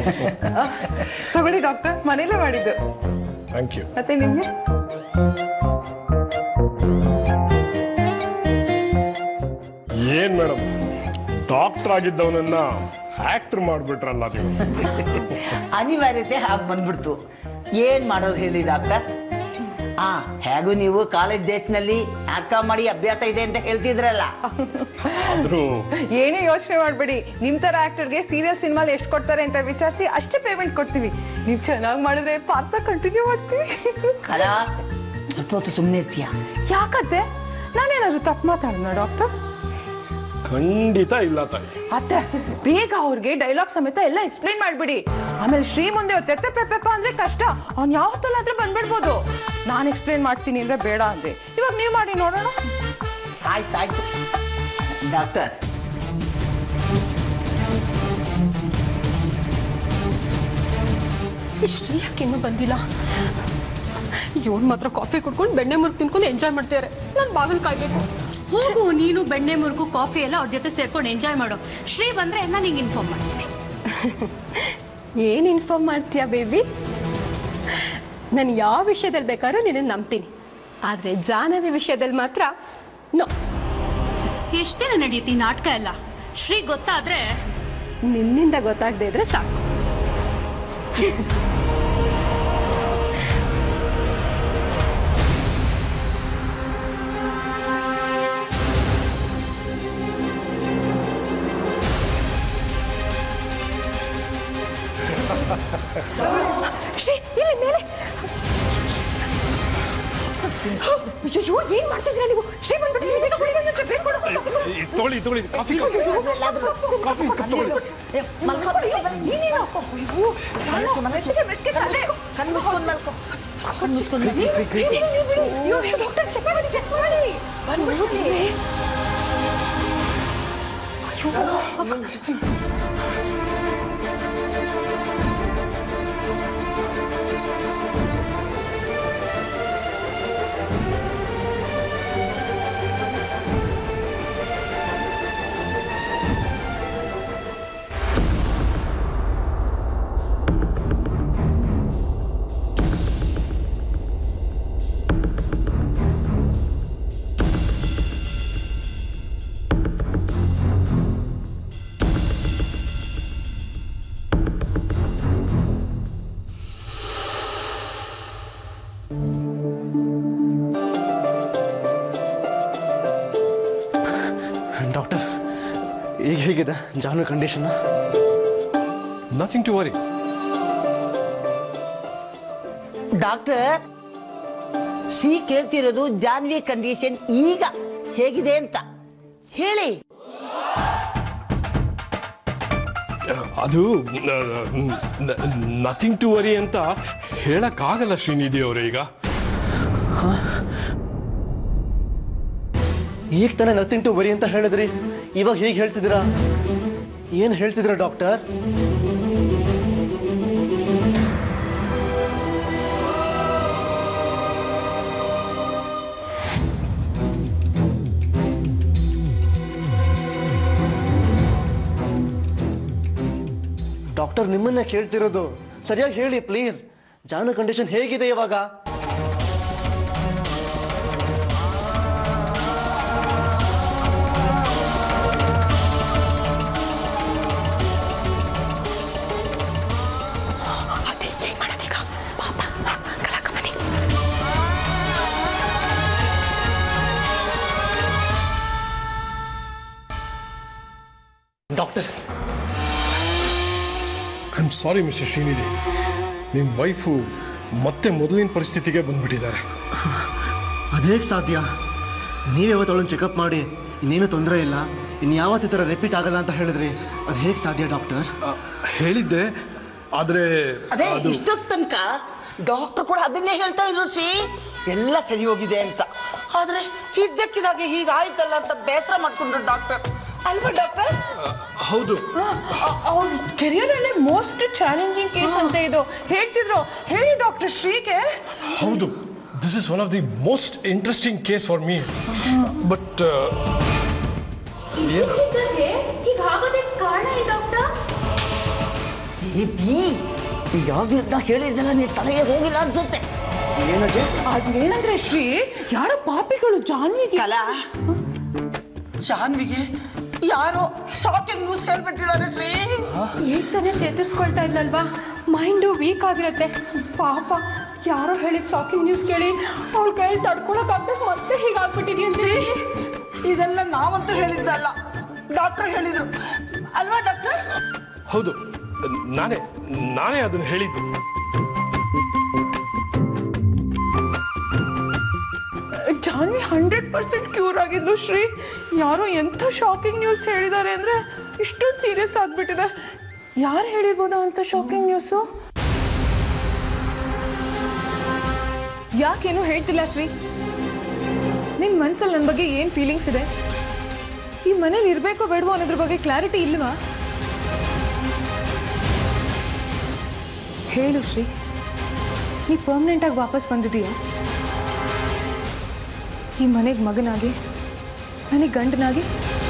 ತಗೊಳ್ಳಿ ಡಾಕ್ಟರ್ ಮನೇಲೇ ಮಾಡಿದ್ದು ಥ್ಯಾಂಕ್ ಯು ಮತ್ತೆ ನಿಮ್ಗೆ ಏನ್ ಮೇಡಮ್ ಡಾಕ್ಟರ್ ಆಗಿದ್ದವನನ್ನ ಆಕ್ಟರ್ ಮಾಡ್ಬಿಟ್ರಲ್ಲ ನೀವು ಅನಿವಾರ್ಯತೆ ಹಾಗೆ ಬಂದ್ಬಿಡ್ತು ಏನ್ ಮಾಡೋದು ಹೇಳಿ ಡಾಕ್ಟರ್ ಆ ಹೇಗೂ ನೀವು ಕಾಲೇಜ್ ಡೇಸ್ನಲ್ಲಿ ಅಕ್ಕ ಮಾಡಿ ಅಭ್ಯಾಸ ಇದೆ ಅಂತ ಹೇಳ್ತಿದ್ರಲ್ಲ ಆದ್ರೂ ಏನೇ ಯೋಚನೆ ಮಾಡಬೇಡಿ ನಿಮ್ ತರ ಆಕ್ಟರ್ಗೆ ಸೀರಿಯಲ್ ಸಿನಿಮಾಲ್ ಎಷ್ಟು ಕೊಡ್ತಾರೆ ಅಂತ ವಿಚಾರಿಸಿ ಅಷ್ಟೇ ಪೇಮೆಂಟ್ ಕೊಡ್ತೀವಿ ನೀವು ಚೆನ್ನಾಗಿ ಮಾಡಿದ್ರೆ ಪಾತ್ರ ಕಂಟಿನ್ಯೂ ಮಾಡ್ತೀವಿ ಕಲ ಸ್ವಲ್ಪ ಹೊತ್ತು ಸುಮ್ಮನೆ ಇರ್ತೀಯ ಯಾಕತ್ತೆ ನಾನೇನಾದ್ರು ತಪ್ಪು ಮಾತಾಡೋಣ ಡಾಕ್ಟರ್ ಖಂಡಿತ ಇಲ್ಲ ತಾಯಿ ಅತ್ತೆ ಬೇಗ ಅವ್ರಿಗೆ ಡೈಲಾಗ್ ಸಮೇತ ಎಲ್ಲ ಎಕ್ಸ್ಪ್ಲೈನ್ ಮಾಡ್ಬಿಡಿ ಆಮೇಲೆ ಶ್ರೀ ಮುಂದೆ ತೆತ್ತ ಪೆಪ್ಪೆಪ್ಪ ಅಂದ್ರೆ ಕಷ್ಟ ಅವ್ನ್ ಯಾವತ್ತಲ್ಲಾದ್ರೂ ಬಂದ್ಬಿಡ್ಬೋದು ನಾನು ಎಕ್ಸ್ಪ್ಲೈನ್ ಮಾಡ್ತೀನಿ ಅಂದ್ರೆ ಬೇಡ ಅಂದೆ ಇವಾಗ ನೀವು ಮಾಡಿ ನೋಡೋಣ ಆಯ್ತಾಯ್ತು ಡಾಕ್ಟರ್ ಶ್ರೀ ಯಾಕೆ ಇನ್ನೂ ಬಂದಿಲ್ಲ ಇವನ್ ಮಾತ್ರ ಕಾಫಿ ಕುಡ್ಕೊಂಡು ಬೆಣ್ಣೆ ಮುರ್ಕ್ ತಿನ್ಕೊಂಡು ಎಂಜಾಯ್ ಮಾಡ್ತಿದ್ದಾರೆ ನಾನು ಬಾಗಿಲು ಕಾಯ್ಬೇಕು ಹೋಗು ನೀನು ಬೆಣ್ಣೆ ಮುರುಗು ಕಾಫಿ ಎಲ್ಲ ಅವ್ರ ಜೊತೆ ಸೇರ್ಕೊಂಡು ಎಂಜಾಯ್ ಮಾಡು ಶ್ರೀ ಬಂದ್ರೆ ನಾನು ನಿಂಗೆ ಇನ್ಫಾರ್ಮ್ ಮಾಡ್ತೀನಿ ಏನು ಇನ್ಫಾರ್ಮ್ ಮಾಡ್ತೀಯಾ ಬೇಬಿ ನಾನು ಯಾವ ವಿಷಯದಲ್ಲಿ ಬೇಕಾದ್ರೂ ನಿನ್ನ ನಂಬ್ತೀನಿ ಆದರೆ ಜಾಹ್ನವಿ ವಿಷಯದಲ್ಲಿ ಮಾತ್ರ ನೋ ಎಷ್ಟೇನ ನಡೆಯುತ್ತೆ ಈ ನಾಟಕ ಎಲ್ಲ ಶ್ರೀ ಗೊತ್ತಾದ್ರೆ ನಿನ್ನಿಂದ ಗೊತ್ತಾಗದೇ ಇದ್ರೆ ಸಾಕು ಶ್ರೀ ಇಲ್ಲಿ ಮೇಲೆ ಅಯ್ಯೋ ಏನ್ ಮಾಡ್ತಿದ್ದೀರಾ ನೀವು ಶ್ರೀ ಬಂದ್ಬಿಟ್ಟು ಇಲ್ಲಿ ಬೇಗ ಕುಡಿ, ಬೇಗ ಬೇಗ ಕೊಡು. ತೊಗೊಳ್ಳಿ ತೊಗೊಳ್ಳಿ ಕಾಫಿ ಕಾಫಿ ತೊಗೊಳ್ಳಿ ಏ, ಮಲ್ಕೋ. ನೀನೇನು? ಅಯ್ಯೋ, ಜಾನು, ಮೆತ್ತಿಗೆ, ಮೆತ್ತಿಗೆ ತಲೆ. ಕಣ್ಣ್ ಮುಚ್ಕೊಂಡ್ ಮಲ್ಕೋ ಕಣ್ಣ್ ಮುಚ್ಕೊಂಡ್ ಮಲ್ಕೋ. ನೀವು ಬಿಡಿ, ನೀವು ಬಿಡಿ. ಅಯ್ಯೋ, ಡಾಕ್ಟರ್ ಚೆಕ್ ಮಾಡಿ ಚೆಕ್ ಮಾಡಿ ಬಂದ್ಬಿಡಿ ಡಾಕ್ಟರ್ ಈಗ ಹೇಗಿದೆ Janu condition nothing to worry doctor ಸಿ ಕೇಳ್ತಿರೋದು ಜಾನ್ವಿ ಕಂಡೀಷನ್ ಈಗ ಹೇಗಿದೆ ಅಂತ ಹೇಳಿ ಅದು ನಥಿಂಗ್ ಟು ವರಿ ಅಂತ ಹೇಳಕ್ಕಾಗಲ್ಲ ಶ್ರೀನಿಧಿ ಅವರೇ ಈಗ ಈಗ ತಾನೇ ನಥಿಂಗ್ ಟು ವರಿ ಅಂತ ಹೇಳಿದ್ರಿ ಇವಾಗ ಹೇಗೆ ಹೇಳ್ತಿದ್ದೀರಾ ಏನು ಹೇಳ್ತಿದ್ದೀರಾ ಡಾಕ್ಟರ್ ಡಾಕ್ಟರ್ ನಿಮ್ಮನ್ನೇ ಕೇಳ್ತಿರೋದು ಸರಿಯಾಗಿ ಹೇಳಿ ಪ್ಲೀಸ್ ಜಾನು ಕಂಡೀಷನ್ ಹೇಗಿದೆ ಇವಾಗ doctor I am sorry mister Shrinidhi ನಿಮ್ಮ ವೈಫು ಮತ್ತೆ ಮೊದಲಿನ ಪರಿಸ್ಥಿತಿಗೆ ಬಂದ್ಬಿಟ್ಟಿದ್ದಾರೆ ಅದೇಗೆ ಸಾಧ್ಯ ನೀವೇ ಅವತ್ತೊಳಗೆ ಚೆಕಪ್ ಮಾಡಿ ಇನ್ನೇನು ತೊಂದರೆ ಇಲ್ಲ ಇನ್ನು ಯಾವತ್ತು ಈ ಥರ ರಿಪೀಟ್ ಆಗಲ್ಲ ಅಂತ ಹೇಳಿದ್ರಿ ಅದು ಹೇಗೆ ಸಾಧ್ಯ ಡಾಕ್ಟರ್ ಆ, ಹೇಳಿದ್ದೆ ಆದರೆ ಅದೇ ಇಷ್ಟೊತ್ತು ತನಕ ಡಾಕ್ಟರ್ ಕೂಡ ಅದನ್ನೇ ಹೇಳ್ತಾ ಇದ್ರು ಸಿ ಎಲ್ಲ ಸರಿ ಹೋಗಿದೆ ಅಂತ ಆದ್ರೆ ಇದ್ದಕ್ಕಿದಾಗೆ ಹೀಗಾಯ್ತಲ್ಲ ಅಂತ ಬೇಸರ ಮಾಡ್ಕೊಂಡ್ರು ಡಾಕ್ಟರ್ ಅಲ್ವಾ ಡಾಕ್ಟರ್ ಹೌದು ಅವ್ರ ಕೆರಿಯರ್ ಅಲ್ಲೇ ಮೋಸ್ಟ್ ಚಾಲೆಂಜಿಂಗ್ ಕೇಸ್ ಅಂತ ಇದು ಹೇಳ್ತಿದ್ರು ಹೇಳಿ ಡಾಕ್ಟರ್ ಶ್ರೀಗೆ ಹೌದು this is one of the most interesting case for me but ಹೀಗಾಗೋದಕ್ಕೆ ಕಾರಣ ಏನು ಡಾಕ್ಟರ್ ಬೇಬಿ ಯಾವುದನ್ನ ಹೇಳಿದ್ದೆಲ್ಲ ನೀನು ತಲೆಗೆ ಹೋಗಿಲ್ಲ ಅನ್ಸುತ್ತೆ ಏನಜ್ಜೆ ಅದೇನಂದ್ರೆ ಶ್ರೀ ಯಾರೋ ಪಾಪಿಗಳು ಜಾನ್ವಿಗೆ ಕಲಾ ಜಾನ್ವಿಗೆ ಯಾರೋ ಶಾಕಿಂಗ್ ನ್ಯೂಸ್ ಹೇಳ್ಬಿಟ್ಟಿದ್ದಾರೆ ಶ್ರೀ ಈಗ ತಾನೇ ಚೇತರಿಸ್ಕೊಳ್ತಾ ಇದ್ಲಲ್ವಾ ಮೈಂಡು ವೀಕ್ ಆಗಿರುತ್ತೆ ಪಾಪ ಯಾರೋ ಹೇಳಿದ ಶಾಕಿಂಗ್ ನ್ಯೂಸ್ ಕೇಳಿ ಅವಳ ಕೈಯಲ್ಲಿ ತಡ್ಕೊಳಕ್ಕಾಗ್ದೆ ಮತ್ತೆ ಹೀಗಾಗ್ಬಿಟ್ಟಿದ್ಯಂತೆ ಇದೆಲ್ಲ ನಾವಂತೂ ಹೇಳಿದ್ದಲ್ಲ ಡಾಕ್ಟರ್ ಹೇಳಿದ್ರು ಅಲ್ವಾ ಡಾಕ್ಟರ್ ಹೌದು ನಾನೇ ನಾನೇ ಅದನ್ನು ಹೇಳಿದ್ದು ಜಾನ್ವಿ ಹಂಡ್ರೆಡ್ ಪರ್ಸೆಂಟ್ ಕ್ಯೂರ್ ಆಗಿದ್ದು ಶ್ರೀ ಯಾರೋ ಎಂಥ ಶಾಕಿಂಗ್ ನ್ಯೂಸ್ ಹೇಳಿದ್ದಾರೆ ಅಂದರೆ ಇಷ್ಟೊಂದು ಸೀರಿಯಸ್ ಆಗಿಬಿಟ್ಟಿದೆ ಯಾರು ಹೇಳಿರ್ಬೋದಾ ಅಂತ ಶಾಕಿಂಗ್ ನ್ಯೂಸು ಯಾಕೇನು ಹೇಳ್ತಿಲ್ಲ ಶ್ರೀ ನಿನ್ ಮನ್ಸಲ್ಲಿ ನನ್ನ ಬಗ್ಗೆ ಏನ್ ಫೀಲಿಂಗ್ಸ್ ಇದೆ ಈ ಮನೇಲಿ ಇರ್ಬೇಕೋ ಬೇಡವೋ ಅನ್ನೋದ್ರ ಬಗ್ಗೆ ಕ್ಲಾರಿಟಿ ಇಲ್ವಾ ಹೇಳು ಶ್ರೀ ನೀ ಪರ್ಮನೆಂಟ್ ಆಗಿ ವಾಪಸ್ ಬಂದಿದೀಯಾ ಈ ಮನೆಗೆ ಮಗನಾಗಿ ನನಗೆ ಗಂಡನಾಗಿ